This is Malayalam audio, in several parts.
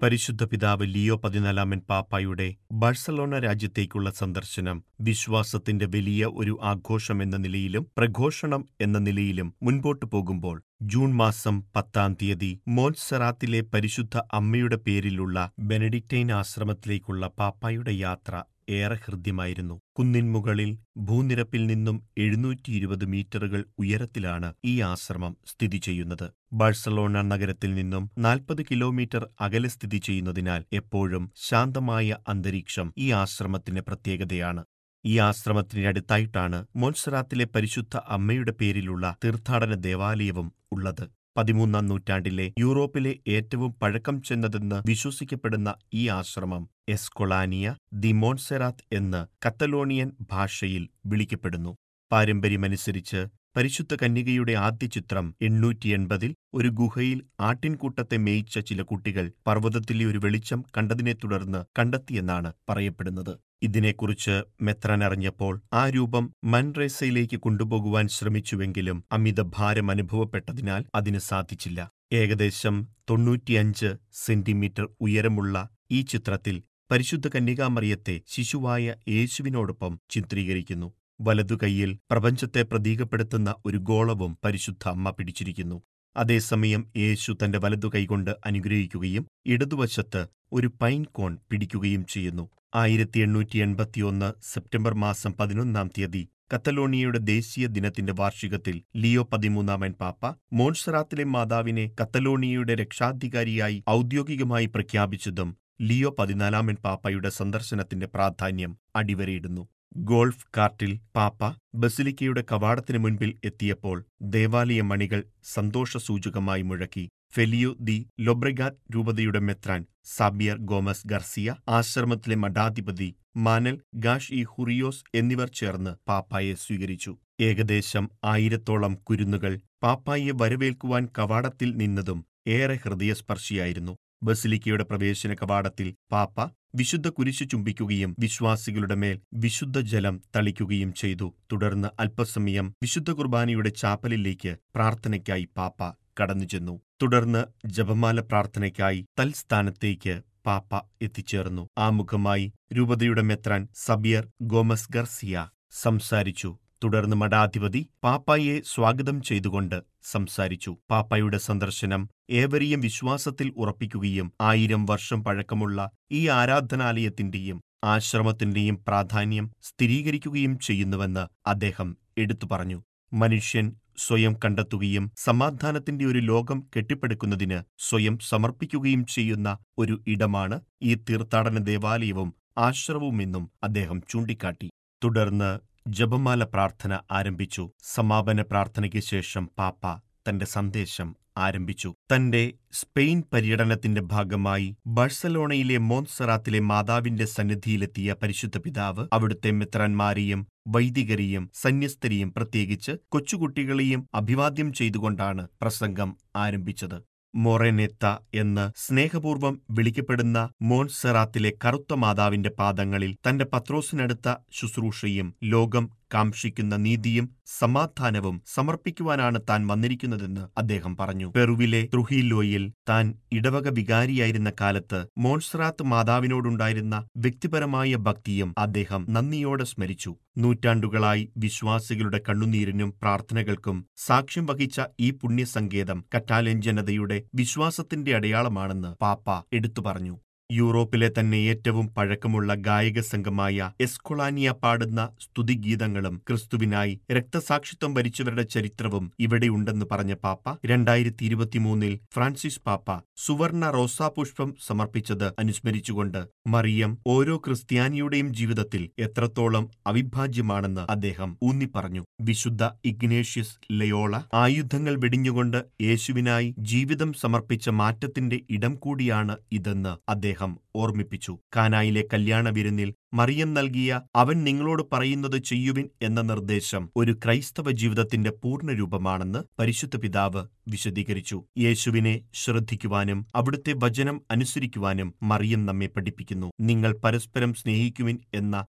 പരിശുദ്ധ പിതാവ് ലിയോ പതിനാലാമൻ പാപ്പായുടെ ബാഴ്സലോണ രാജ്യത്തേക്കുള്ള സന്ദർശനം വിശ്വാസത്തിന്റെ വലിയ ഒരു ആഘോഷമെന്ന നിലയിലും പ്രഘോഷണം എന്ന നിലയിലും മുൻപോട്ടു പോകുമ്പോൾ ജൂൺ മാസം പത്താം തീയതി മോൺസെറാത്തിലെ പരിശുദ്ധ അമ്മയുടെ പേരിലുള്ള ബെനഡിക്റ്റൈൻ ആശ്രമത്തിലേക്കുള്ള പാപ്പായുടെ യാത്ര ഏറെ ഹൃദ്യമായിരുന്നു കുന്നിൻ മുകളിൽ ഭൂനിരപ്പിൽ നിന്നും എഴുന്നൂറ്റി ഇരുപത് മീറ്ററുകൾ ഉയരത്തിലാണ് ഈ ആശ്രമം സ്ഥിതി ചെയ്യുന്നത് ബാഴ്സലോണ നഗരത്തിൽ നിന്നും നാൽപ്പത് കിലോമീറ്റർ അകലെ സ്ഥിതി ചെയ്യുന്നതിനാൽ എപ്പോഴും ശാന്തമായ അന്തരീക്ഷം ഈ ആശ്രമത്തിന്റെ പ്രത്യേകതയാണ് ഈ ആശ്രമത്തിനടുത്തായിട്ടാണ് മോൺസറാത്തിലെ പരിശുദ്ധ അമ്മയുടെ പേരിലുള്ള തീർത്ഥാടന ദേവാലയവും ഉള്ളത് പതിമൂന്നാം നൂറ്റാണ്ടിലെ യൂറോപ്പിലെ ഏറ്റവും പഴക്കം ചെന്നതെന്ന് വിശ്വസിക്കപ്പെടുന്ന ഈ ആശ്രമം എസ്കൊളാനിയ ദി മോൺസെറാത്ത് എന്ന് കത്തലോണിയൻ ഭാഷയിൽ വിളിക്കപ്പെടുന്നു പാരമ്പര്യമനുസരിച്ച് പരിശുദ്ധ കന്യകയുടെ ആദ്യ ചിത്രം എണ്ണൂറ്റി എൺപതിൽ ഒരു ഗുഹയിൽ ആട്ടിൻകൂട്ടത്തെ മേയിച്ച ചില കുട്ടികൾ പർവ്വതത്തിലെ ഒരു വെളിച്ചം കണ്ടതിനെ തുടർന്ന് കണ്ടെത്തിയെന്നാണ് പറയപ്പെടുന്നത് ഇതിനെക്കുറിച്ച് മെത്രാൻ അറിഞ്ഞപ്പോൾ ആ രൂപം മൻറേസയിലേക്ക് കൊണ്ടുപോകുവാൻ ശ്രമിച്ചുവെങ്കിലും അമിത ഭാരം അനുഭവപ്പെട്ടതിനാൽ അതിന് സാധിച്ചില്ല ഏകദേശം തൊണ്ണൂറ്റിയഞ്ച് സെന്റിമീറ്റർ ഉയരമുള്ള ഈ ചിത്രത്തിൽ പരിശുദ്ധ കന്യകാമറിയത്തെ ശിശുവായ യേശുവിനോടൊപ്പം ചിത്രീകരിക്കുന്നു വലതുകൈയിൽ പ്രപഞ്ചത്തെ പ്രതീകപ്പെടുത്തുന്ന ഒരു ഗോളവും പരിശുദ്ധ അമ്മ പിടിച്ചിരിക്കുന്നു അതേസമയം യേശു തന്റെ വലതുകൈകൊണ്ട് അനുഗ്രഹിക്കുകയും ഇടതുവശത്ത് ഒരു പൈൻ കോൺ പിടിക്കുകയും ചെയ്യുന്നു ആയിരത്തി എണ്ണൂറ്റി എൺപത്തിയൊന്ന് സെപ്റ്റംബർ മാസം പതിനൊന്നാം തീയതി കത്തലോണിയയുടെ ദേശീയ ദിനത്തിന്റെ വാർഷികത്തിൽ ലിയോ പതിമൂന്നാമൻ പാപ്പ മോൺസറാത്തിലെ മാതാവിനെ കത്തലോണിയയുടെ രക്ഷാധികാരിയായി ഔദ്യോഗികമായി പ്രഖ്യാപിച്ചതും ലിയോ പതിനാലാമൻ പാപ്പയുടെ സന്ദർശനത്തിന്റെ പ്രാധാന്യം അടിവരയിടുന്നു ഗോൾഫ് കാർട്ടിൽ പാപ്പ ബസിലിക്കയുടെ കവാടത്തിനു മുൻപിൽ എത്തിയപ്പോൾ ദേവാലയ മണികൾ സന്തോഷസൂചകമായി മുഴക്കി ഫെലിയോ ദി ലൊബ്രഗാറ്റ് രൂപതയുടെ മെത്രാൻ സാബിയർ ഗോമസ് ഗർസിയ ആശ്രമത്തിലെ മഠാധിപതി മാനൽ ഗാഷ് ഇ ഹുറിയോസ് എന്നിവർ ചേർന്ന് പാപ്പായെ സ്വീകരിച്ചു ഏകദേശം ആയിരത്തോളം കുരുന്നുകൾ പാപ്പായെ വരവേൽക്കുവാൻ കവാടത്തിൽ നിന്നതും ഏറെ ഹൃദയസ്പർശിയായിരുന്നു ബസിലിക്കയുടെ പ്രവേശന കവാടത്തിൽ പാപ്പ വിശുദ്ധ കുരിശു ചുംബിക്കുകയും വിശ്വാസികളുടെ മേൽ വിശുദ്ധ ജലം തളിക്കുകയും ചെയ്തു തുടർന്ന് അല്പസമയം വിശുദ്ധ കുർബാനയുടെ ചാപ്പലിലേക്ക് പ്രാർത്ഥനയ്ക്കായി പാപ്പ കടന്നുചെന്നു തുടർന്ന് ജപമാല പ്രാർത്ഥനയ്ക്കായി തൽസ്ഥാനത്തേക്ക് പാപ്പ എത്തിച്ചേർന്നു ആമുഖമായി രൂപതയുടെ മെത്രാൻ സബിയർ ഗോമസ് ഗർസിയ സംസാരിച്ചു തുടർന്ന് മഠാധിപതി പാപ്പായെ സ്വാഗതം ചെയ്തുകൊണ്ട് സംസാരിച്ചു പാപ്പായുടെ സന്ദർശനം ഏവരെയും വിശ്വാസത്തിൽ ഉറപ്പിക്കുകയും ആയിരം വർഷം പഴക്കമുള്ള ഈ ആരാധനാലയത്തിന്റെയും ആശ്രമത്തിന്റെയും പ്രാധാന്യം സ്ഥിരീകരിക്കുകയും ചെയ്യുന്നുവെന്ന് അദ്ദേഹം എടുത്തു പറഞ്ഞു മനുഷ്യൻ സ്വയം കണ്ടെത്തുകയും സമാധാനത്തിന്റെ ഒരു ലോകം കെട്ടിപ്പടുക്കുന്നതിന് സ്വയം സമർപ്പിക്കുകയും ചെയ്യുന്ന ഒരു ഇടമാണ് ഈ തീർത്ഥാടന ദേവാലയവും ആശ്രമവുമെന്നും അദ്ദേഹം ചൂണ്ടിക്കാട്ടി തുടർന്ന് ജപമാല പ്രാർത്ഥന ആരംഭിച്ചു സമാപന പ്രാർത്ഥനയ്ക്ക് ശേഷം പാപ്പ തന്റെ സന്ദേശം ആരംഭിച്ചു തന്റെ സ്പെയിൻ പര്യടനത്തിന്റെ ഭാഗമായി ബഴ്സലോണയിലെ മോൺസറാത്തിലെ മാതാവിന്റെ സന്നിധിയിലെത്തിയ പരിശുദ്ധ പിതാവ് അവിടുത്തെ മെത്രാന്മാരെയും വൈദികരെയും സന്യസ്തരെയും പ്രത്യേകിച്ച് കൊച്ചുകുട്ടികളെയും അഭിവാദ്യം ചെയ്തുകൊണ്ടാണ് പ്രസംഗം ആരംഭിച്ചത് മൊറെനെത്ത എന്ന് സ്നേഹപൂർവ്വം വിളിക്കപ്പെടുന്ന മോൺസെറാത്തിലെ കറുത്ത മാതാവിന്റെ പാദങ്ങളിൽ തന്റെ പത്രോസിനടുത്ത ശുശ്രൂഷയും ലോകം കാംക്ഷിക്കുന്ന നീതിയും സമാധാനവും സമർപ്പിക്കുവാനാണ് താൻ വന്നിരിക്കുന്നതെന്ന് അദ്ദേഹം പറഞ്ഞു പെറുവിലെ ത്രുഹീലോയിൽ താൻ ഇടവക വികാരിയായിരുന്ന കാലത്ത് മോൺസ്രാത്ത് മാതാവിനോടുണ്ടായിരുന്ന വ്യക്തിപരമായ ഭക്തിയും അദ്ദേഹം നന്ദിയോടെ സ്മരിച്ചു നൂറ്റാണ്ടുകളായി വിശ്വാസികളുടെ കണ്ണുനീരിനും പ്രാർത്ഥനകൾക്കും സാക്ഷ്യം വഹിച്ച ഈ പുണ്യസങ്കേതം കറ്റാലൻ ജനതയുടെ വിശ്വാസത്തിന്റെ അടയാളമാണെന്ന് പാപ്പ എടുത്തു പറഞ്ഞു യൂറോപ്പിലെ തന്നെ ഏറ്റവും പഴക്കമുള്ള ഗായക സംഘമായ എസ്കൊളാനിയ പാടുന്ന സ്തുതിഗീതങ്ങളും ക്രിസ്തുവിനായി രക്തസാക്ഷിത്വം വരിച്ചവരുടെ ചരിത്രവും ഇവിടെയുണ്ടെന്ന് പറഞ്ഞ പാപ്പ രണ്ടായിരത്തി ഇരുപത്തിമൂന്നിൽ ഫ്രാൻസിസ് പാപ്പ സുവർണ റോസാപുഷ്പം സമർപ്പിച്ചത് അനുസ്മരിച്ചുകൊണ്ട് മറിയം ഓരോ ക്രിസ്ത്യാനിയുടെയും ജീവിതത്തിൽ എത്രത്തോളം അവിഭാജ്യമാണെന്ന് അദ്ദേഹം ഊന്നിപ്പറഞ്ഞു വിശുദ്ധ ഇഗ്നേഷ്യസ് ലയോള ആയുധങ്ങൾ വെടിഞ്ഞുകൊണ്ട് യേശുവിനായി ജീവിതം സമർപ്പിച്ച മാറ്റത്തിന്റെ ഇടം കൂടിയാണ് ഇതെന്ന് അദ്ദേഹം ഓർമ്മിപ്പിച്ചു കാനായിലെ കല്യാണ വിരുന്നിൽ മറിയം നൽകിയ അവൻ നിങ്ങളോട് പറയുന്നത് ചെയ്യുവിൻ എന്ന നിർദ്ദേശം ഒരു ക്രൈസ്തവ ജീവിതത്തിന്റെ പൂർണ്ണരൂപമാണെന്ന് പരിശുദ്ധ പിതാവ് വിശദീകരിച്ചു യേശുവിനെ ശ്രദ്ധിക്കുവാനും അവിടുത്തെ വചനം അനുസരിക്കുവാനും മറിയം നമ്മെ പഠിപ്പിക്കുന്നു നിങ്ങൾ പരസ്പരം സ്നേഹിക്കുവിൻ എന്ന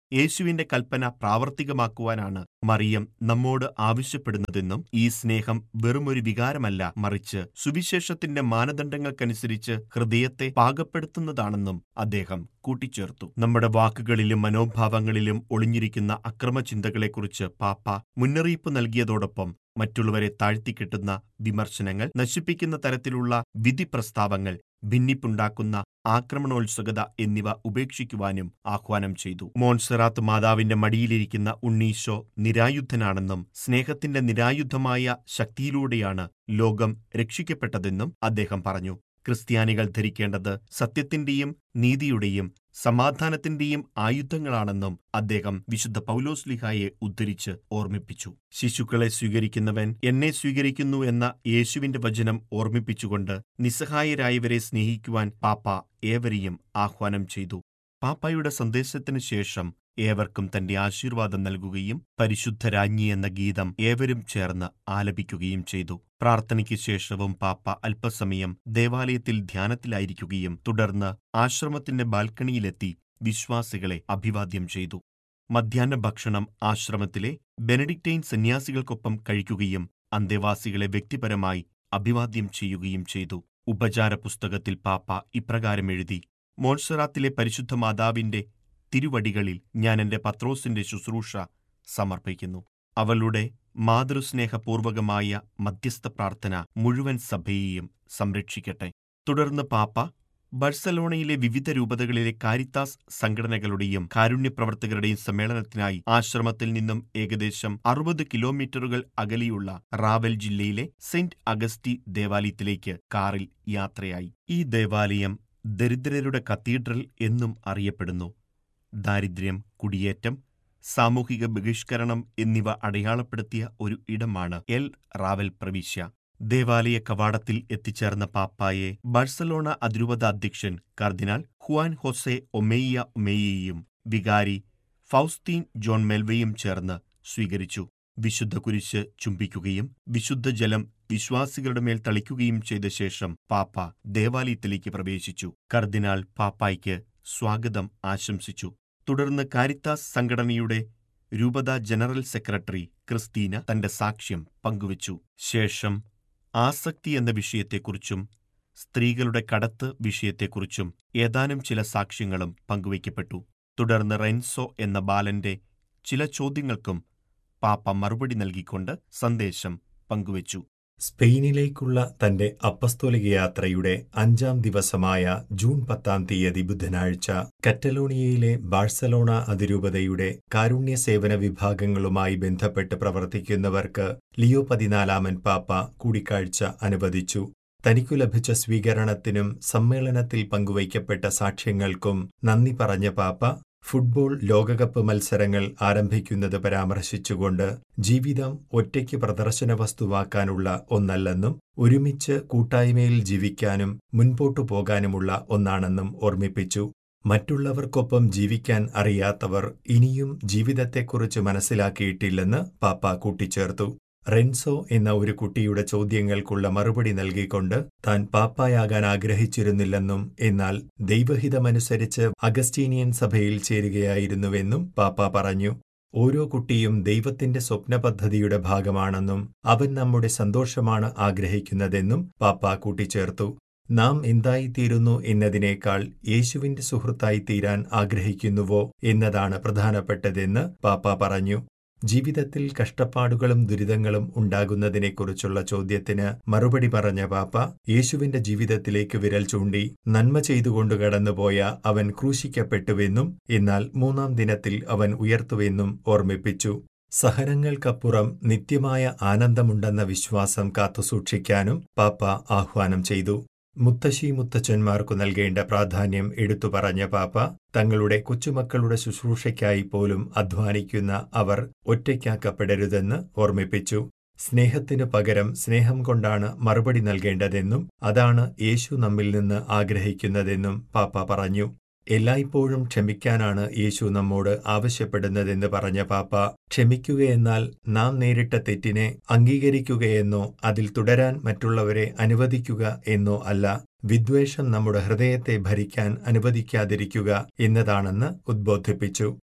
യേശുവിന്റെ കൽപ്പന പ്രാവർത്തികമാക്കുവാനാണ് മറിയം നമ്മോട് ആവശ്യപ്പെടുന്നതെന്നും ഈ സ്നേഹം വെറുമൊരു വികാരമല്ല മറിച്ച് സുവിശേഷത്തിന്റെ മാനദണ്ഡങ്ങൾക്കനുസരിച്ച് ഹൃദയത്തെ പാകപ്പെടുത്തുന്നതാണെന്നും അദ്ദേഹം കൂട്ടിച്ചേർത്തു നമ്മുടെ വാക്കുകളിലും മനോഭാവങ്ങളിലും ഒളിഞ്ഞിരിക്കുന്ന അക്രമചിന്തകളെക്കുറിച്ച് പാപ്പ മുന്നറിയിപ്പ് നൽകിയതോടൊപ്പം മറ്റുള്ളവരെ താഴ്ത്തിക്കെട്ടുന്ന വിമർശനങ്ങൾ നശിപ്പിക്കുന്ന തരത്തിലുള്ള വിധി പ്രസ്താവങ്ങൾ ഭിന്നിപ്പുണ്ടാക്കുന്ന ആക്രമണോത്സുകത എന്നിവ ഉപേക്ഷിക്കുവാനും ആഹ്വാനം ചെയ്തു മോൺസെറാത്ത് മാതാവിന്റെ മടിയിലിരിക്കുന്ന ഉണ്ണീശോ നിരായുധനാണെന്നും സ്നേഹത്തിന്റെ നിരായുധമായ ശക്തിയിലൂടെയാണ് ലോകം രക്ഷിക്കപ്പെട്ടതെന്നും അദ്ദേഹം പറഞ്ഞു ക്രിസ്ത്യാനികൾ ധരിക്കേണ്ടത് സത്യത്തിന്റെയും നീതിയുടെയും സമാധാനത്തിന്റെയും ആയുധങ്ങളാണെന്നും അദ്ദേഹം വിശുദ്ധ പൗലോസ്ലിഹായെ ഉദ്ധരിച്ച് ഓർമ്മിപ്പിച്ചു ശിശുക്കളെ സ്വീകരിക്കുന്നവൻ എന്നെ സ്വീകരിക്കുന്നു എന്ന യേശുവിന്റെ വചനം ഓർമ്മിപ്പിച്ചുകൊണ്ട് നിസ്സഹായരായവരെ സ്നേഹിക്കുവാൻ പാപ്പ ഏവരെയും ആഹ്വാനം ചെയ്തു പാപ്പായുടെ സന്ദേശത്തിനു ശേഷം ഏവർക്കും തന്റെ ആശീർവാദം നൽകുകയും പരിശുദ്ധ രാജ്ഞി എന്ന ഗീതം ഏവരും ചേർന്ന് ആലപിക്കുകയും ചെയ്തു പ്രാർത്ഥനയ്ക്ക് ശേഷവും പാപ്പ അല്പസമയം ദേവാലയത്തിൽ ധ്യാനത്തിലായിരിക്കുകയും തുടർന്ന് ആശ്രമത്തിന്റെ ബാൽക്കണിയിലെത്തി വിശ്വാസികളെ അഭിവാദ്യം ചെയ്തു മധ്യാഹ്ന ഭക്ഷണം ആശ്രമത്തിലെ ബെനഡിക്റ്റൈൻ സന്യാസികൾക്കൊപ്പം കഴിക്കുകയും അന്തേവാസികളെ വ്യക്തിപരമായി അഭിവാദ്യം ചെയ്യുകയും ചെയ്തു ഉപചാര പുസ്തകത്തിൽ പാപ്പ ഇപ്രകാരം എഴുതി മോൺസറാത്തിലെ പരിശുദ്ധ മാതാവിന്റെ തിരുവടികളിൽ ഞാൻ എന്റെ പത്രോസിന്റെ ശുശ്രൂഷ സമർപ്പിക്കുന്നു അവളുടെ മാതൃസ്നേഹപൂർവകമായ മധ്യസ്ഥ പ്രാർത്ഥന മുഴുവൻ സഭയെയും സംരക്ഷിക്കട്ടെ തുടർന്ന് പാപ്പ ബർസലോണയിലെ വിവിധ രൂപതകളിലെ കാരിത്താസ് സംഘടനകളുടെയും കാരുണ്യപ്രവർത്തകരുടെയും സമ്മേളനത്തിനായി ആശ്രമത്തിൽ നിന്നും ഏകദേശം അറുപത് കിലോമീറ്ററുകൾ അകലെയുള്ള റാവൽ ജില്ലയിലെ സെന്റ് അഗസ്റ്റി ദേവാലയത്തിലേക്ക് കാറിൽ യാത്രയായി ഈ ദേവാലയം ദരിദ്രരുടെ കത്തീഡ്രൽ എന്നും അറിയപ്പെടുന്നു ദാരിദ്ര്യം കുടിയേറ്റം സാമൂഹിക ബഹിഷ്കരണം എന്നിവ അടയാളപ്പെടുത്തിയ ഒരു ഇടമാണ് എൽ റാവൽ പ്രവിശ്യ ദേവാലയ കവാടത്തിൽ എത്തിച്ചേർന്ന പാപ്പായെ ബാഴ്സലോണ അതിരൂപത അധ്യക്ഷൻ കർദിനാൾ ഹുവാൻ ഹൊസെ ഒമേയ ഒമേയയും വികാരി ഫൗസ്തീൻ ജോൺ മെൽവയും ചേർന്ന് സ്വീകരിച്ചു വിശുദ്ധ കുരിശ് ചുംബിക്കുകയും വിശുദ്ധ ജലം വിശ്വാസികളുടെ മേൽ തളിക്കുകയും ചെയ്ത ശേഷം പാപ്പ ദേവാലയത്തിലേക്ക് പ്രവേശിച്ചു കർദിനാൾ പാപ്പായ്ക്ക് സ്വാഗതം ആശംസിച്ചു തുടർന്ന് കാരിത്താസ് സംഘടനയുടെ രൂപത ജനറൽ സെക്രട്ടറി ക്രിസ്റ്റീന തന്റെ സാക്ഷ്യം പങ്കുവച്ചു ശേഷം ആസക്തി എന്ന വിഷയത്തെക്കുറിച്ചും സ്ത്രീകളുടെ കടത്ത് വിഷയത്തെക്കുറിച്ചും ഏതാനും ചില സാക്ഷ്യങ്ങളും പങ്കുവയ്ക്കപ്പെട്ടു തുടർന്ന് റെൻസോ എന്ന ബാലന്റെ ചില ചോദ്യങ്ങൾക്കും പാപ്പ മറുപടി നൽകിക്കൊണ്ട് സന്ദേശം പങ്കുവച്ചു സ്പെയിനിലേക്കുള്ള തന്റെ അപ്പസ്തോലിക യാത്രയുടെ അഞ്ചാം ദിവസമായ ജൂൺ പത്താം തീയതി ബുധനാഴ്ച കറ്റലോണിയയിലെ ബാഴ്സലോണ അതിരൂപതയുടെ കാരുണ്യ സേവന വിഭാഗങ്ങളുമായി ബന്ധപ്പെട്ട് പ്രവർത്തിക്കുന്നവർക്ക് ലിയോ പതിനാലാമൻ പാപ്പ കൂടിക്കാഴ്ച അനുവദിച്ചു തനിക്കു ലഭിച്ച സ്വീകരണത്തിനും സമ്മേളനത്തിൽ പങ്കുവയ്ക്കപ്പെട്ട സാക്ഷ്യങ്ങൾക്കും നന്ദി പറഞ്ഞ പാപ്പ ഫുട്ബോൾ ലോകകപ്പ് മത്സരങ്ങൾ ആരംഭിക്കുന്നത് പരാമർശിച്ചുകൊണ്ട് ജീവിതം ഒറ്റയ്ക്ക് പ്രദർശന വസ്തുവാക്കാനുള്ള ഒന്നല്ലെന്നും ഒരുമിച്ച് കൂട്ടായ്മയിൽ ജീവിക്കാനും മുൻപോട്ടു പോകാനുമുള്ള ഒന്നാണെന്നും ഓർമ്മിപ്പിച്ചു മറ്റുള്ളവർക്കൊപ്പം ജീവിക്കാൻ അറിയാത്തവർ ഇനിയും ജീവിതത്തെക്കുറിച്ച് മനസ്സിലാക്കിയിട്ടില്ലെന്ന് പാപ്പ കൂട്ടിച്ചേർത്തു റെൻസോ എന്ന ഒരു കുട്ടിയുടെ ചോദ്യങ്ങൾക്കുള്ള മറുപടി നൽകിക്കൊണ്ട് താൻ പാപ്പായാകാൻ ആഗ്രഹിച്ചിരുന്നില്ലെന്നും എന്നാൽ ദൈവഹിതമനുസരിച്ച് അഗസ്റ്റീനിയൻ സഭയിൽ ചേരുകയായിരുന്നുവെന്നും പാപ്പ പറഞ്ഞു ഓരോ കുട്ടിയും ദൈവത്തിന്റെ സ്വപ്നപദ്ധതിയുടെ ഭാഗമാണെന്നും അവൻ നമ്മുടെ സന്തോഷമാണ് ആഗ്രഹിക്കുന്നതെന്നും പാപ്പ കൂട്ടിച്ചേർത്തു നാം എന്തായിത്തീരുന്നു എന്നതിനേക്കാൾ യേശുവിന്റെ സുഹൃത്തായി തീരാൻ ആഗ്രഹിക്കുന്നുവോ എന്നതാണ് പ്രധാനപ്പെട്ടതെന്ന് പാപ്പ പറഞ്ഞു ജീവിതത്തിൽ കഷ്ടപ്പാടുകളും ദുരിതങ്ങളും ഉണ്ടാകുന്നതിനെക്കുറിച്ചുള്ള ചോദ്യത്തിന് മറുപടി പറഞ്ഞ പാപ്പ യേശുവിന്റെ ജീവിതത്തിലേക്ക് വിരൽ ചൂണ്ടി നന്മ ചെയ്തുകൊണ്ട് കടന്നുപോയ അവൻ ക്രൂശിക്കപ്പെട്ടുവെന്നും എന്നാൽ മൂന്നാം ദിനത്തിൽ അവൻ ഉയർത്തുവെന്നും ഓർമ്മിപ്പിച്ചു സഹനങ്ങൾക്കപ്പുറം നിത്യമായ ആനന്ദമുണ്ടെന്ന വിശ്വാസം കാത്തുസൂക്ഷിക്കാനും പാപ്പ ആഹ്വാനം ചെയ്തു മുത്തശ്ശി മുത്തച്ഛന്മാർക്കു നൽകേണ്ട പ്രാധാന്യം എടുത്തു പറഞ്ഞ പാപ്പ തങ്ങളുടെ കൊച്ചുമക്കളുടെ ശുശ്രൂഷയ്ക്കായി പോലും അധ്വാനിക്കുന്ന അവർ ഒറ്റയ്ക്കാക്കപ്പെടരുതെന്ന് ഓർമ്മിപ്പിച്ചു സ്നേഹത്തിനു പകരം സ്നേഹം കൊണ്ടാണ് മറുപടി നൽകേണ്ടതെന്നും അതാണ് യേശു നമ്മിൽ നിന്ന് ആഗ്രഹിക്കുന്നതെന്നും പാപ്പ പറഞ്ഞു എല്ലായ്പ്പോഴും ക്ഷമിക്കാനാണ് യേശു നമ്മോട് ആവശ്യപ്പെടുന്നതെന്ന് പറഞ്ഞ പാപ്പ ക്ഷമിക്കുകയെന്നാൽ നാം നേരിട്ട തെറ്റിനെ അംഗീകരിക്കുകയെന്നോ അതിൽ തുടരാൻ മറ്റുള്ളവരെ അനുവദിക്കുക എന്നോ അല്ല വിദ്വേഷം നമ്മുടെ ഹൃദയത്തെ ഭരിക്കാൻ അനുവദിക്കാതിരിക്കുക എന്നതാണെന്ന് ഉദ്ബോധിപ്പിച്ചു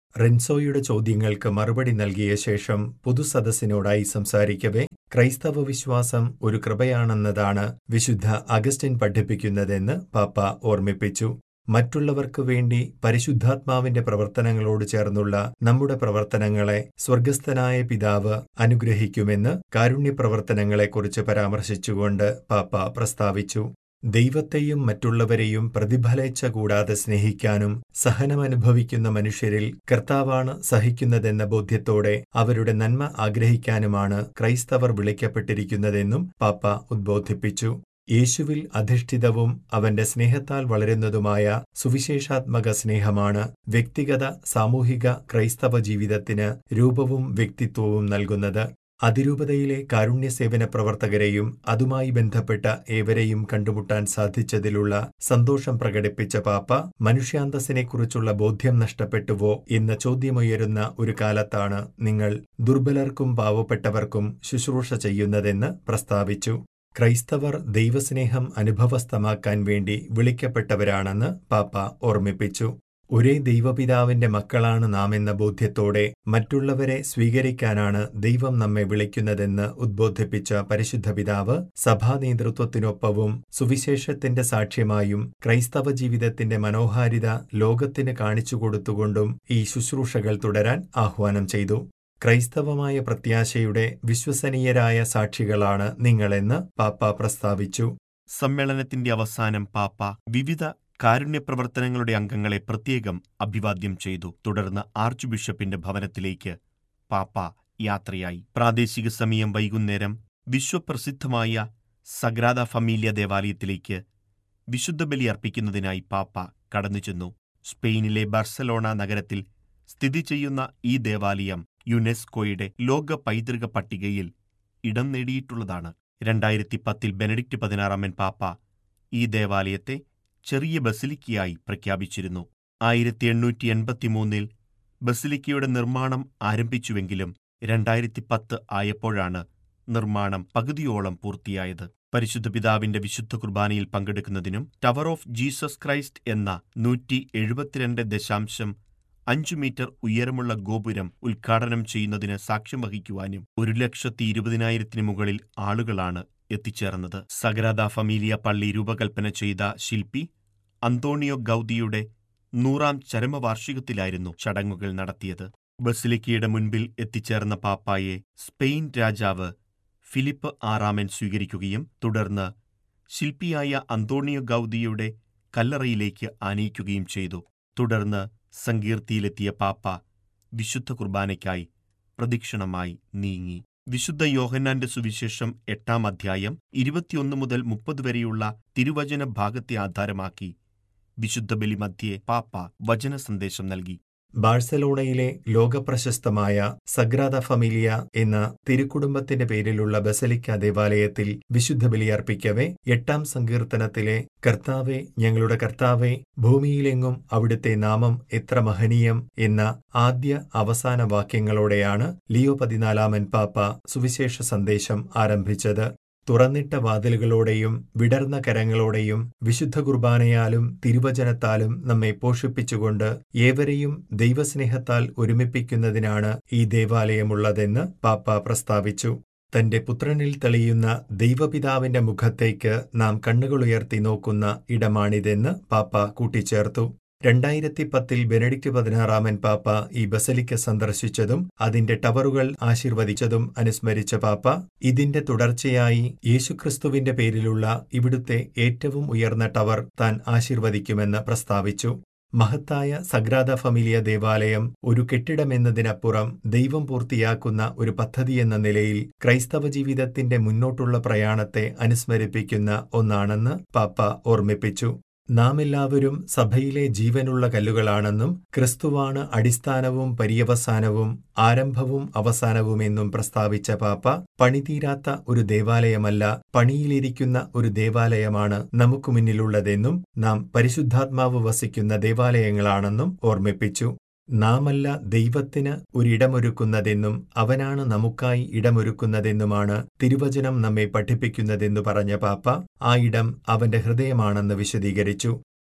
റെൻസോയുടെ ചോദ്യങ്ങൾക്ക് മറുപടി നൽകിയ ശേഷം പൊതുസദസ്സിനോടായി സംസാരിക്കവെ ക്രൈസ്തവ വിശ്വാസം ഒരു കൃപയാണെന്നതാണ് വിശുദ്ധ അഗസ്റ്റിൻ പഠിപ്പിക്കുന്നതെന്ന് പാപ്പ ഓർമ്മിപ്പിച്ചു മറ്റുള്ളവർക്കു വേണ്ടി പരിശുദ്ധാത്മാവിന്റെ പ്രവർത്തനങ്ങളോട് ചേർന്നുള്ള നമ്മുടെ പ്രവർത്തനങ്ങളെ സ്വർഗസ്ഥനായ പിതാവ് അനുഗ്രഹിക്കുമെന്ന് കാരുണ്യപ്രവർത്തനങ്ങളെക്കുറിച്ച് പരാമർശിച്ചുകൊണ്ട് പാപ്പ പ്രസ്താവിച്ചു ദൈവത്തെയും മറ്റുള്ളവരെയും പ്രതിഫലേച്ഛ കൂടാതെ സ്നേഹിക്കാനും സഹനമനുഭവിക്കുന്ന മനുഷ്യരിൽ കർത്താവാണ് സഹിക്കുന്നതെന്ന ബോധ്യത്തോടെ അവരുടെ നന്മ ആഗ്രഹിക്കാനുമാണ് ക്രൈസ്തവർ വിളിക്കപ്പെട്ടിരിക്കുന്നതെന്നും പാപ്പ ഉദ്ബോധിപ്പിച്ചു യേശുവിൽ അധിഷ്ഠിതവും അവന്റെ സ്നേഹത്താൽ വളരുന്നതുമായ സുവിശേഷാത്മക സ്നേഹമാണ് വ്യക്തിഗത സാമൂഹിക ക്രൈസ്തവ ജീവിതത്തിന് രൂപവും വ്യക്തിത്വവും നൽകുന്നത് അതിരൂപതയിലെ കാരുണ്യസേവന പ്രവർത്തകരെയും അതുമായി ബന്ധപ്പെട്ട ഏവരെയും കണ്ടുമുട്ടാൻ സാധിച്ചതിലുള്ള സന്തോഷം പ്രകടിപ്പിച്ച പാപ്പ മനുഷ്യാന്തസ്സിനെക്കുറിച്ചുള്ള ബോധ്യം നഷ്ടപ്പെട്ടുവോ എന്ന ചോദ്യമുയരുന്ന ഒരു കാലത്താണ് നിങ്ങൾ ദുർബലർക്കും പാവപ്പെട്ടവർക്കും ശുശ്രൂഷ ചെയ്യുന്നതെന്ന് പ്രസ്താവിച്ചു ക്രൈസ്തവർ ദൈവസ്നേഹം അനുഭവസ്ഥമാക്കാൻ വേണ്ടി വിളിക്കപ്പെട്ടവരാണെന്ന് പാപ്പ ഓർമ്മിപ്പിച്ചു ഒരേ ദൈവപിതാവിന്റെ മക്കളാണ് നാം എന്ന ബോധ്യത്തോടെ മറ്റുള്ളവരെ സ്വീകരിക്കാനാണ് ദൈവം നമ്മെ വിളിക്കുന്നതെന്ന് ഉദ്ബോധിപ്പിച്ച പരിശുദ്ധ പിതാവ് സഭാ നേതൃത്വത്തിനൊപ്പവും സുവിശേഷത്തിന്റെ സാക്ഷ്യമായും ക്രൈസ്തവ ജീവിതത്തിന്റെ മനോഹാരിത ലോകത്തിന് കാണിച്ചുകൊടുത്തുകൊണ്ടും ഈ ശുശ്രൂഷകൾ തുടരാൻ ആഹ്വാനം ചെയ്തു ക്രൈസ്തവമായ പ്രത്യാശയുടെ വിശ്വസനീയരായ സാക്ഷികളാണ് നിങ്ങളെന്ന് പാപ്പ പ്രസ്താവിച്ചു സമ്മേളനത്തിന്റെ അവസാനം പാപ്പ വിവിധ കാരുണ്യപ്രവർത്തനങ്ങളുടെ അംഗങ്ങളെ പ്രത്യേകം അഭിവാദ്യം ചെയ്തു തുടർന്ന് ആർച്ച് ബിഷപ്പിന്റെ ഭവനത്തിലേക്ക് പാപ്പ യാത്രയായി പ്രാദേശിക സമയം വൈകുന്നേരം വിശ്വപ്രസിദ്ധമായ സഗ്രാദ ഫമീലിയ ദേവാലയത്തിലേക്ക് വിശുദ്ധ ബലി അർപ്പിക്കുന്നതിനായി പാപ്പ കടന്നുചെന്നു സ്പെയിനിലെ ബർസലോണ നഗരത്തിൽ സ്ഥിതി ചെയ്യുന്ന ഈ ദേവാലയം യുനെസ്കോയുടെ ലോക പൈതൃക പട്ടികയിൽ ഇടം നേടിയിട്ടുള്ളതാണ് രണ്ടായിരത്തി പത്തിൽ ബെനഡിക്റ്റ് പതിനാറാമൻ പാപ്പ ഈ ദേവാലയത്തെ ചെറിയ ബസിലിക്കയായി പ്രഖ്യാപിച്ചിരുന്നു ആയിരത്തി എണ്ണൂറ്റി എൺപത്തിമൂന്നിൽ ബസിലിക്കയുടെ നിർമ്മാണം ആരംഭിച്ചുവെങ്കിലും രണ്ടായിരത്തി പത്ത് ആയപ്പോഴാണ് നിർമ്മാണം പകുതിയോളം പൂർത്തിയായത് പരിശുദ്ധ പിതാവിന്റെ വിശുദ്ധ കുർബാനയിൽ പങ്കെടുക്കുന്നതിനും ടവർ ഓഫ് ജീസസ് ക്രൈസ്റ്റ് എന്ന നൂറ്റി എഴുപത്തിരണ്ട് ദശാംശം അഞ്ചു മീറ്റർ ഉയരമുള്ള ഗോപുരം ഉദ്ഘാടനം ചെയ്യുന്നതിന് സാക്ഷ്യം വഹിക്കുവാനും ഒരു ലക്ഷത്തി ഇരുപതിനായിരത്തിന് മുകളിൽ ആളുകളാണ് എത്തിച്ചേർന്നത് സഗ്രാദ ഫമീലിയ പള്ളി രൂപകൽപ്പന ചെയ്ത ശില്പി അന്തോണിയോ ഗൗദിയുടെ നൂറാം ചരമവാർഷികത്തിലായിരുന്നു ചടങ്ങുകൾ നടത്തിയത് ബസിലിക്കയുടെ മുൻപിൽ എത്തിച്ചേർന്ന പാപ്പായെ സ്പെയിൻ രാജാവ് ഫിലിപ്പ് ആറാമൻ സ്വീകരിക്കുകയും തുടർന്ന് ശില്പിയായ അന്തോണിയോ ഗൗദിയുടെ കല്ലറയിലേക്ക് ആനയിക്കുകയും ചെയ്തു തുടർന്ന് സങ്കീർത്തിയിലെത്തിയ പാപ്പ വിശുദ്ധ കുർബാനയ്ക്കായി പ്രദക്ഷിണമായി നീങ്ങി വിശുദ്ധ യോഹന്നാന്റെ സുവിശേഷം എട്ടാം അധ്യായം ഇരുപത്തിയൊന്ന് മുതൽ മുപ്പത് വരെയുള്ള തിരുവചന ഭാഗത്തെ ആധാരമാക്കി വിശുദ്ധ ബലി മധ്യേ പാപ്പ വചന സന്ദേശം നൽകി ബാഴ്സലോണയിലെ ലോകപ്രശസ്തമായ സഗ്രാദ ഫമീലിയ എന്ന തിരുക്കുടുംബത്തിന്റെ പേരിലുള്ള ബസലിക്ക ദേവാലയത്തിൽ വിശുദ്ധ ബലിയർപ്പിക്കവെ എട്ടാം സങ്കീർത്തനത്തിലെ കർത്താവെ ഞങ്ങളുടെ കർത്താവെ ഭൂമിയിലെങ്ങും അവിടുത്തെ നാമം എത്ര മഹനീയം എന്ന ആദ്യ അവസാന വാക്യങ്ങളോടെയാണ് ലിയോ പതിനാലാമൻ പാപ്പ സുവിശേഷ സന്ദേശം ആരംഭിച്ചത് തുറന്നിട്ട വാതിലുകളോടെയും വിടർന്ന കരങ്ങളോടെയും വിശുദ്ധ കുർബാനയാലും തിരുവചനത്താലും നമ്മെ പോഷിപ്പിച്ചുകൊണ്ട് ഏവരെയും ദൈവസ്നേഹത്താൽ ഒരുമിപ്പിക്കുന്നതിനാണ് ഈ ദേവാലയമുള്ളതെന്ന് പാപ്പ പ്രസ്താവിച്ചു തന്റെ പുത്രനിൽ തെളിയുന്ന ദൈവപിതാവിന്റെ മുഖത്തേക്ക് നാം കണ്ണുകളുയർത്തി നോക്കുന്ന ഇടമാണിതെന്ന് പാപ്പ കൂട്ടിച്ചേർത്തു രണ്ടായിരത്തി പത്തിൽ ബെനഡിക്റ്റ് പതിനാറാമൻ പാപ്പ ഈ ബസലിക്ക സന്ദർശിച്ചതും അതിന്റെ ടവറുകൾ ആശീർവദിച്ചതും അനുസ്മരിച്ച പാപ്പ ഇതിന്റെ തുടർച്ചയായി യേശുക്രിസ്തുവിന്റെ പേരിലുള്ള ഇവിടുത്തെ ഏറ്റവും ഉയർന്ന ടവർ താൻ ആശീർവദിക്കുമെന്ന് പ്രസ്താവിച്ചു മഹത്തായ സഗ്രാദ ഫമിലിയ ദേവാലയം ഒരു കെട്ടിടമെന്നതിനപ്പുറം ദൈവം പൂർത്തിയാക്കുന്ന ഒരു പദ്ധതിയെന്ന നിലയിൽ ക്രൈസ്തവ ജീവിതത്തിന്റെ മുന്നോട്ടുള്ള പ്രയാണത്തെ അനുസ്മരിപ്പിക്കുന്ന ഒന്നാണെന്ന് പാപ്പ ഓർമ്മിപ്പിച്ചു നാം എല്ലാവരും സഭയിലെ ജീവനുള്ള കല്ലുകളാണെന്നും ക്രിസ്തുവാണ് അടിസ്ഥാനവും പര്യവസാനവും ആരംഭവും അവസാനവുമെന്നും പ്രസ്താവിച്ച പാപ്പ പണിതീരാത്ത ഒരു ദേവാലയമല്ല പണിയിലിരിക്കുന്ന ഒരു ദേവാലയമാണ് നമുക്ക് മുന്നിലുള്ളതെന്നും നാം പരിശുദ്ധാത്മാവ് വസിക്കുന്ന ദേവാലയങ്ങളാണെന്നും ഓർമ്മിപ്പിച്ചു നാമല്ല ദൈവത്തിന് ഒരിടമൊരുക്കുന്നതെന്നും അവനാണ് നമുക്കായി ഇടമൊരുക്കുന്നതെന്നുമാണ് തിരുവചനം നമ്മെ പഠിപ്പിക്കുന്നതെന്നു പറഞ്ഞ പാപ്പ ആ ഇടം അവന്റെ ഹൃദയമാണെന്ന് വിശദീകരിച്ചു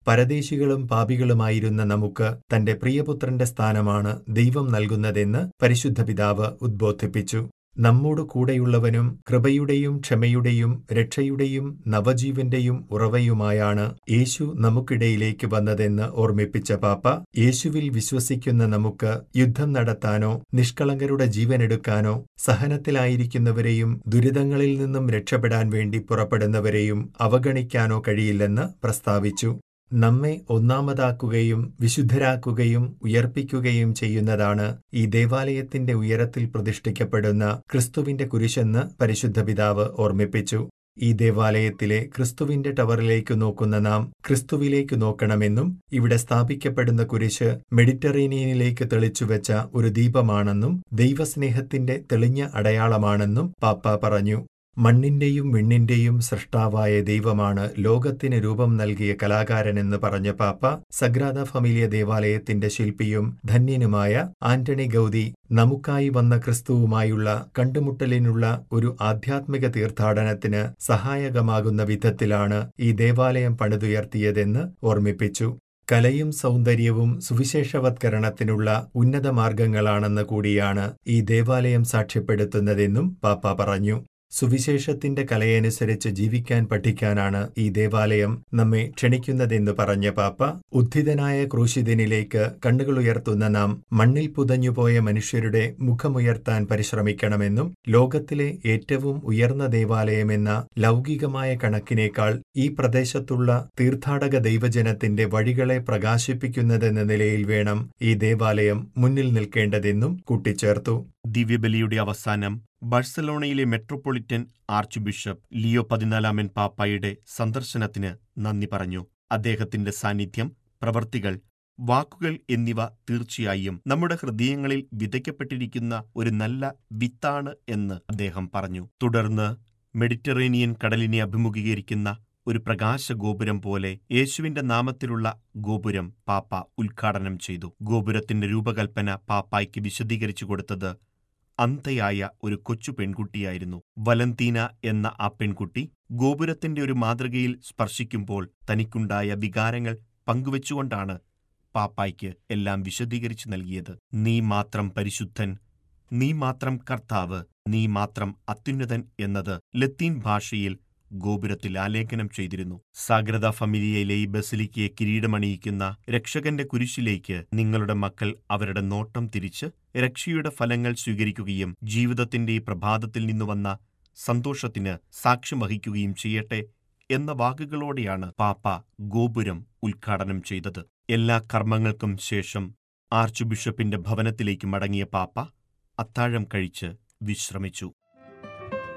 പരദേശികളും പാപികളുമായിരുന്ന നമുക്ക് തന്റെ പ്രിയപുത്രന്റെ സ്ഥാനമാണ് ദൈവം നൽകുന്നതെന്ന് പരിശുദ്ധ പിതാവ് ഉദ്ബോധിപ്പിച്ചു നമ്മോട് കൂടെയുള്ളവനും കൃപയുടെയും ക്ഷമയുടെയും രക്ഷയുടെയും നവജീവന്റെയും ഉറവയുമായാണ് യേശു നമുക്കിടയിലേക്ക് വന്നതെന്ന് ഓർമ്മിപ്പിച്ച പാപ്പ യേശുവിൽ വിശ്വസിക്കുന്ന നമുക്ക് യുദ്ധം നടത്താനോ നിഷ്കളങ്കരുടെ ജീവനെടുക്കാനോ സഹനത്തിലായിരിക്കുന്നവരെയും ദുരിതങ്ങളിൽ നിന്നും രക്ഷപ്പെടാൻ വേണ്ടി പുറപ്പെടുന്നവരെയും അവഗണിക്കാനോ കഴിയില്ലെന്ന് പ്രസ്താവിച്ചു നമ്മെ ഒന്നാമതാക്കുകയും വിശുദ്ധരാക്കുകയും ഉയർപ്പിക്കുകയും ചെയ്യുന്നതാണ് ഈ ദേവാലയത്തിന്റെ ഉയരത്തിൽ പ്രതിഷ്ഠിക്കപ്പെടുന്ന ക്രിസ്തുവിന്റെ കുരിശെന്ന് പരിശുദ്ധ പിതാവ് ഓർമ്മിപ്പിച്ചു ഈ ദേവാലയത്തിലെ ക്രിസ്തുവിന്റെ ടവറിലേക്ക് നോക്കുന്ന നാം ക്രിസ്തുവിലേക്ക് നോക്കണമെന്നും ഇവിടെ സ്ഥാപിക്കപ്പെടുന്ന കുരിശ് മെഡിറ്ററേനിയനിലേക്ക് തെളിച്ചുവെച്ച ഒരു ദീപമാണെന്നും ദൈവസ്നേഹത്തിന്റെ തെളിഞ്ഞ അടയാളമാണെന്നും പാപ്പ പറഞ്ഞു മണ്ണിന്റെയും വിണ്ണിന്റെയും സൃഷ്ടാവായ ദൈവമാണ് ലോകത്തിന് രൂപം നൽകിയ കലാകാരനെന്ന് പറഞ്ഞ പാപ്പ സഗ്രാദ ഫമിലിയ ദേവാലയത്തിന്റെ ശില്പിയും ധന്യനുമായ ആന്റണി ഗൗതി നമുക്കായി വന്ന ക്രിസ്തുവുമായുള്ള കണ്ടുമുട്ടലിനുള്ള ഒരു ആധ്യാത്മിക തീർത്ഥാടനത്തിന് സഹായകമാകുന്ന വിധത്തിലാണ് ഈ ദേവാലയം പണിതുയർത്തിയതെന്ന് ഓർമ്മിപ്പിച്ചു കലയും സൗന്ദര്യവും സുവിശേഷവത്കരണത്തിനുള്ള ഉന്നത മാർഗങ്ങളാണെന്ന് കൂടിയാണ് ഈ ദേവാലയം സാക്ഷ്യപ്പെടുത്തുന്നതെന്നും പാപ്പ പറഞ്ഞു സുവിശേഷത്തിന്റെ കലയനുസരിച്ച് ജീവിക്കാൻ പഠിക്കാനാണ് ഈ ദേവാലയം നമ്മെ ക്ഷണിക്കുന്നതെന്ന് പറഞ്ഞ പാപ്പ ഉദ്ധിതനായ ക്രൂശിതനിലേക്ക് കണ്ണുകളുയർത്തുന്ന നാം മണ്ണിൽ പുതഞ്ഞുപോയ മനുഷ്യരുടെ മുഖമുയർത്താൻ പരിശ്രമിക്കണമെന്നും ലോകത്തിലെ ഏറ്റവും ഉയർന്ന ദേവാലയമെന്ന ലൗകികമായ കണക്കിനേക്കാൾ ഈ പ്രദേശത്തുള്ള തീർത്ഥാടക ദൈവജനത്തിന്റെ വഴികളെ പ്രകാശിപ്പിക്കുന്നതെന്ന നിലയിൽ വേണം ഈ ദേവാലയം മുന്നിൽ നിൽക്കേണ്ടതെന്നും കൂട്ടിച്ചേർത്തു ദിവ്യബലിയുടെ അവസാനം ബഴ്സലോണയിലെ മെട്രോപൊളിറ്റൻ ആർച്ച് ബിഷപ്പ് ലിയോ പതിനാലാമൻ പാപ്പായുടെ സന്ദർശനത്തിന് നന്ദി പറഞ്ഞു അദ്ദേഹത്തിന്റെ സാന്നിധ്യം പ്രവർത്തികൾ വാക്കുകൾ എന്നിവ തീർച്ചയായും നമ്മുടെ ഹൃദയങ്ങളിൽ വിതയ്ക്കപ്പെട്ടിരിക്കുന്ന ഒരു നല്ല വിത്താണ് എന്ന് അദ്ദേഹം പറഞ്ഞു തുടർന്ന് മെഡിറ്ററേനിയൻ കടലിനെ അഭിമുഖീകരിക്കുന്ന ഒരു പ്രകാശഗോപുരം പോലെ യേശുവിന്റെ നാമത്തിലുള്ള ഗോപുരം പാപ്പ ഉദ്ഘാടനം ചെയ്തു ഗോപുരത്തിന്റെ രൂപകൽപ്പന പാപ്പായ്ക്ക് വിശദീകരിച്ചു കൊടുത്തത് അന്ധയായ ഒരു കൊച്ചു പെൺകുട്ടിയായിരുന്നു വലന്തീന എന്ന ആ പെൺകുട്ടി ഗോപുരത്തിന്റെ ഒരു മാതൃകയിൽ സ്പർശിക്കുമ്പോൾ തനിക്കുണ്ടായ വികാരങ്ങൾ പങ്കുവച്ചുകൊണ്ടാണ് പാപ്പായ്ക്ക് എല്ലാം വിശദീകരിച്ചു നൽകിയത് നീ മാത്രം പരിശുദ്ധൻ നീ മാത്രം കർത്താവ് നീ മാത്രം അത്യുന്നതൻ എന്നത് ലത്തീൻ ഭാഷയിൽ ഗോപുരത്തിൽ ആലേഖനം ചെയ്തിരുന്നു സാഗ്രത ഫമിലിയയിലെ ഈ ബസിലിക്കയെ കിരീടമണിയിക്കുന്ന രക്ഷകന്റെ കുരിശിലേക്ക് നിങ്ങളുടെ മക്കൾ അവരുടെ നോട്ടം തിരിച്ച് രക്ഷയുടെ ഫലങ്ങൾ സ്വീകരിക്കുകയും ജീവിതത്തിന്റെ ഈ പ്രഭാതത്തിൽ നിന്നു വന്ന സന്തോഷത്തിന് സാക്ഷ്യം വഹിക്കുകയും ചെയ്യട്ടെ എന്ന വാക്കുകളോടെയാണ് പാപ്പ ഗോപുരം ഉദ്ഘാടനം ചെയ്തത് എല്ലാ കർമ്മങ്ങൾക്കും ശേഷം ആർച്ച് ബിഷപ്പിന്റെ ഭവനത്തിലേക്ക് മടങ്ങിയ പാപ്പ അത്താഴം കഴിച്ച് വിശ്രമിച്ചു